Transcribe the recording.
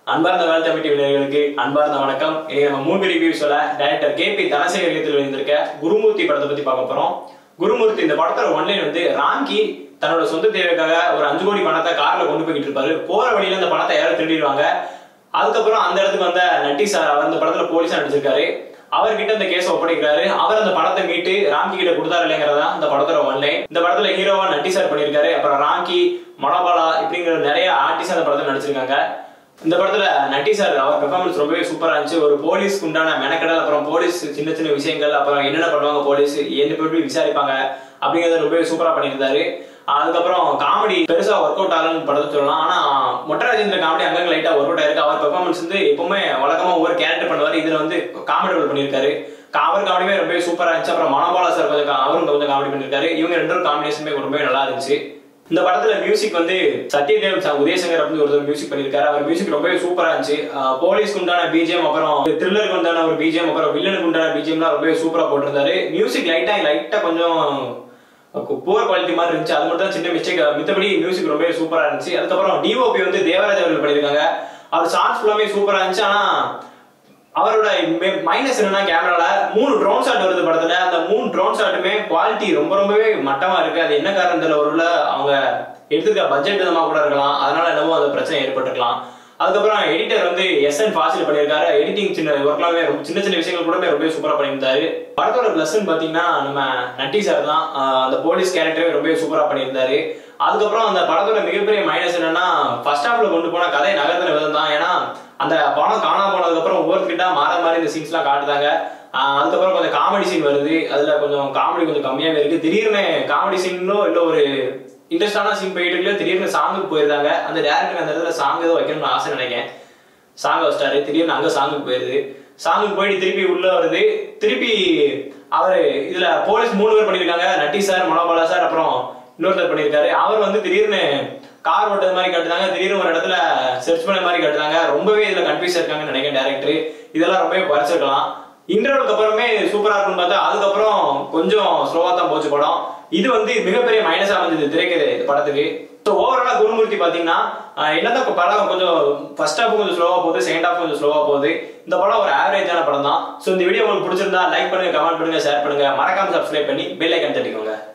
அன்பார்ந்த வேல் தமிழ் விளையாடுகளுக்கு அன்பார்ந்த வணக்கம் இன்னைக்கு நம்ம மூவி ரிவ்யூஸ்ல டைரக்டர் கே பி தனசேகர் இயக்கத்தில் வந்திருக்க குருமூர்த்தி படத்தை பத்தி பார்க்க போறோம் குருமூர்த்தி இந்த படத்தோட ஒன்லைன் வந்து ராங்கி தன்னோட சொந்த தேவைக்காக ஒரு அஞ்சு கோடி பணத்தை கார்ல கொண்டு போய்கிட்டு இருப்பாரு போற வழியில இந்த பணத்தை யாரும் திருடிடுவாங்க அதுக்கப்புறம் அந்த இடத்துக்கு வந்த நட்டி சார் அவர் இந்த படத்துல போலீஸா நடிச்சிருக்காரு அவர்கிட்ட இந்த கேஸை ஒப்படைக்கிறாரு அவர் அந்த படத்தை மீட்டு ராங்கி கிட்ட கொடுத்தாரு இல்லைங்கிறதா இந்த படத்தோட ஒன்லைன் இந்த படத்துல ஹீரோவா நட்டி சார் பண்ணியிருக்காரு அப்புறம் ராங்கி மணபாலா இப்படிங்கிற நிறைய ஆர்டிஸ்ட் அந்த படத்துல நடிச்சிருக்காங்க இந்த படத்துல நட்டி சார் அவர் பெர்ஃபார்மன்ஸ் ரொம்பவே சூப்பரா இருந்துச்சு ஒரு போலீஸ்க்கு உண்டான மெனக்கடல் அப்புறம் போலீஸ் சின்ன சின்ன விஷயங்கள் அப்புறம் என்னென்ன பண்ணுவாங்க போலீஸ் என்ன எப்படி விசாரிப்பாங்க அப்படிங்கறத ரொம்பவே சூப்பரா பண்ணியிருந்தாரு அதுக்கப்புறம் காமெடி பெருசா ஒர்க் அவுட் ஆகலன்னு படத்தை சொல்லலாம் ஆனா மொட்டராஜேந்திர காமெடி அங்கங்க லைட்டா ஒர்க் அவுட் ஆயிருக்கு அவர் பெர்ஃபார்மன்ஸ் வந்து எப்பவுமே வழக்கமா ஒவ்வொரு கேரக்டர் பண்ணுவாரு இதுல வந்து காமெடி ரோல் பண்ணியிருக்காரு அவர் காமெடியுமே ரொம்ப சூப்பரா இருந்துச்சு அப்புறம் மனோபாலா சார் கொஞ்சம் கா- அவரும் கொஞ்சம் காமெடி பண்ணியிருக்காரு இவங்க ரெண்டு பேரும் காம்பினேஷனுமே ரொம்பவே நல்லா இருந்துச்சு இந்த படத்துல மியூசிக் வந்து சத்யதேவ் சா- உதயசங்கர் அப்படின்னு ஒருத்தர் மியூசிக் பண்ணியிருக்காரு அவர் மியூசிக் ரொம்பவே சூப்பரா இருந்துச்சு ஆஹ் போலீஸ்க்கு உண்டான பிஜிஎம் அப்புறம் த்ரில்லருக்கு உண்டான ஒரு பிஜிஎம் அப்புறம் வில்லனுக்கு உண்டான பிஜிஎம்லாம் ரொம்பவே சூப்பரா போட்டிருந்தாரு மியூசிக் லைட்டா லைட்டா கொஞ்சம் புவர் குவாலிட்டி மாதிரி இருந்துச்சு அது மட்டும் தான் சின்ன மிஸ்டேக் மித்தபடி மியூசிக் ரொம்பவே சூப்பரா இருந்துச்சு அதுக்கப்புறம் டிஓபி வந்து தேவராஜ் அவர்கள் பண்ணியிருக்காங்க அவர் ஷார்ட்ஸ் ஃபுல்லாமே சூப்பரா இருந்துச்சு ஆனா அவரோட மைனஸ் என்னன்னா கேமரால மூணு ட்ரோன் ஷாட் வருது படத்துல அந்த மூணு ட்ரோன் ஷாட்டுமே குவாலிட்டி ரொம்ப ரொம்பவே மட்டமா இருக்கு அது என்ன காரணம் தெரியல ஒருவேளை அவங்க எடுத்துக்க பட்ஜெட் விதமா கூட இருக்கலாம் அதனால என்னமோ அந்த பிரச்சனை ஏற்பட்டிருக்கலாம் அதுக்கப்புறம் எடிட்டர் வந்து எஸ் என் ஃபாசில் பண்ணியிருக்காரு எடிட்டிங் சின்ன ஒர்க்லாமே ரொம்ப சின்ன சின்ன விஷயங்கள் கூட ரொம்ப சூப்பரா பண்ணியிருந்தாரு படத்தோட பிளஸ்ன்னு பாத்தீங்கன்னா நம்ம நட்டி சார் தான் ஆஹ் அந்த போலீஸ் கேரக்டரே ரொம்ப சூப்பரா பண்ணியிருந்தாரு அதுக்கப்புறம் அந்த படத்தோட மிகப்பெரிய மைனஸ் என்னன்னா ஃபர்ஸ்ட் ஹாஃப்ல கொண்டு போன கதை நகர்த்தின விதம் தான் ஏன்னா அந்த படம் காணாம போனதுக்கு அப்புறம் ஒவ்வொருக்கிட்ட மாற மாதிரி இந்த சீன்ஸ் எல்லாம் காட்டுதாங்க ஆஹ் அதுக்கப்புறம் கொஞ்சம் காமெடி சீன் வருது அதுல கொஞ்சம் காமெடி கொஞ்சம் கம்மியாவே இருக்கு திடீர்னு காமெடி சீனோ இல்ல ஒரு இன்ட்ரெஸ்டான சீன் போயிட்டு இருக்குல்ல திடீர்னு சாங்குக்கு போயிருந்தாங்க அந்த டேரக்டர் அந்த இடத்துல சாங் ஏதோ வைக்கணும்னு ஆசை நினைக்கிறேன் சாங் வச்சிட்டாரு திடீர்னு அங்க சாங்குக்கு போயிருது சாங்குக்கு போயிட்டு திருப்பி உள்ள வருது திருப்பி அவரு இதுல போலீஸ் மூணு பேர் பண்ணியிருக்காங்க நட்டி சார் மனோபாலா சார் அப்புறம் இன்னொருத்தர் பண்ணியிருக்காரு அவர் வந்து திடீர்னு கார் ஓட்டது மாதிரி காட்டுறாங்க திடீர்னு ஒரு இடத்துல சர்ச் பண்ண மாதிரி காட்டுறாங்க ரொம்பவே இதுல கன்ஃபியூஸ் இருக்காங்கன்னு நினைக்கிறேன் டேரக்டர் இதெல்லாம் ரொம்பவே குறைச்சிருக்கலாம் இன்டர்வலுக்கு அப்புறமே சூப்பரா இருக்கும்னு பார்த்தா அதுக்கப்புறம் கொஞ்சம் ஸ்லோவா தான் போச்சு படம் இது வந்து மிகப்பெரிய மைனஸா அமைஞ்சது திரைக்கதை இந்த படத்துக்கு ஸோ ஓவராலா குருமூர்த்தி பாத்தீங்கன்னா ஆஹ் என்னதான் இப்ப படம் கொஞ்சம் ஃபர்ஸ்ட் ஹாஃப் கொஞ்சம் ஸ்லோவா போகுது செகண்ட் ஹாஃப் கொஞ்சம் ஸ்லோவா போகுது இந்த படம் ஒரு ஆவரேஜான படம் தான் ஸோ இந்த வீடியோ உங்களுக்கு பிடிச்சிருந்தா லைக் பண்ணுங்க கமெண்ட் பண்ணுங்க ஷேர் பண்ணுங்க மறக்காம சப்ஸ்கிரைப் பண்ணி பெல் ஐக்கன் தட்டிக்கோங்க